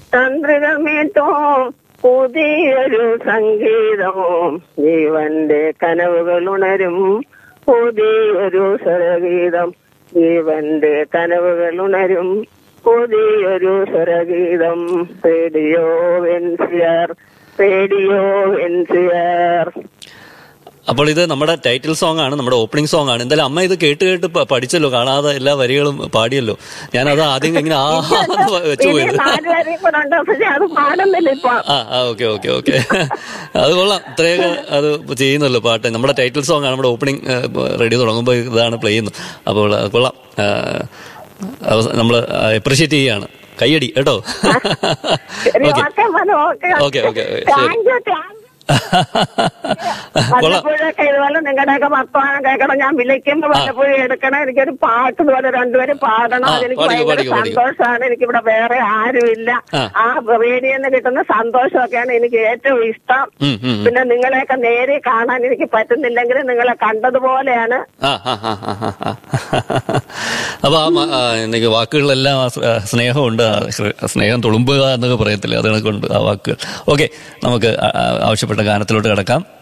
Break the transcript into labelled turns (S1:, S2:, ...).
S1: തന്ത്രികമേറ്റോ പുതിയൊരു സംഗീതവും ജീവന്റെ കനവുകൾ ഉണരും പുതിയൊരു സ്വരഗീതം ജീവന്റെ കനവുകൾ ഉണരും പുതിയൊരു സ്വരഗീതം റേഡിയോ എൻസിയർ റേഡിയോ എൻസിയർ
S2: അപ്പോൾ ഇത് നമ്മുടെ ടൈറ്റിൽ സോങ് ആണ് നമ്മുടെ ഓപ്പണിംഗ് സോങ് ആണ് എന്തായാലും അമ്മ ഇത് കേട്ട് കേട്ട് പ- പഠിച്ചല്ലോ കാണാതെ എല്ലാ വരികളും പാടിയല്ലോ ഞാനത് ആദ്യം ഇങ്ങനെ ആ എന്ന് വെച്ചു
S1: ഇനി
S2: പോയത്
S1: നാല് വരെയും കൂടെ ഉണ്ട് പക്ഷെ അത് പാടുന്നില്ല ഇപ്പൊ
S2: ആ ആ ഓക്കെ ഓക്കെ ഓക്കെ അത് കൊള്ളാം ഇത്രയൊക്കെ അത് ചെയ്യുന്നല്ലോ പാട്ട് നമ്മുടെ ടൈറ്റിൽ സോങ് ആണ് നമ്മുടെ ഓപ്പണിംഗ് റെഡി തുടങ്ങുമ്പോൾ ഇതാണ് പ്ലേ ചെയ്യുന്നത് അപ്പോൾ അത് കൊള്ളാം നമ്മൾ അപ്രിഷിയേറ്റ് ചെയ്യാണ് കയ്യടി കേട്ടോ
S1: ശരി
S2: ഓക്കെ
S1: ഓക്കെ മോനെ ഓക്കെ
S2: ഓക്കെ, ഓക്കെ, ശരി.
S1: താങ്ക് യു താങ്ക്
S2: കൊള്ളാം
S1: വല്ലപ്പോഴൊക്കെ ഇതുപോലെ നിങ്ങളുടെയൊക്കെ വർത്തമാനം കേൾക്കണം ഞാൻ വിളിക്കുമ്പോ വല്ലപ്പോഴും എടുക്കണം എനിക്കൊരു പാട്ട് ഇതുപോലെ രണ്ടുപേരും പാടണം
S2: ആ,
S1: അതെനിക്ക്
S2: പാടിക്കോ,
S1: ഭയങ്കര
S2: പാടിക്കോ, പാടിക്കോ.
S1: സന്തോഷമാണ് എനിക്കിവിടെ വേറെ ആരുമില്ല
S2: ആ.
S1: ആ റേഡിയോയിൽ നിന്ന് കിട്ടുന്ന സന്തോഷമൊക്കെയാണ് എനിക്ക് ഏറ്റവും ഇഷ്ടം
S2: ഉം, ഉം, ഉം.
S1: പിന്നെ നിങ്ങളെയൊക്കെ നേരെ കാണാൻ എനിക്ക് പറ്റുന്നില്ലെങ്കിൽ നിങ്ങളെ കണ്ടതുപോലെയാണ്
S2: ആ ആ ആ ആ ആ, ആ. അപ്പൊ ആ മ- ആ, എനിക്ക് വാക്കുകളിലെല്ലാം ആ സ്- ആ സ്നേഹമുണ്ട് ആ ശ്ര- സ്നേഹം തുളുമ്പുക എന്നൊക്കെ പറയത്തില്ലേ അത് കണക്കുണ്ട് ആ വാക്കുകൾ ഓക്കെ നമുക്ക് ആ- ആ ആവശ്യപ്പെട്ട ഗാനത്തിലോട്ട് കിടക്കാം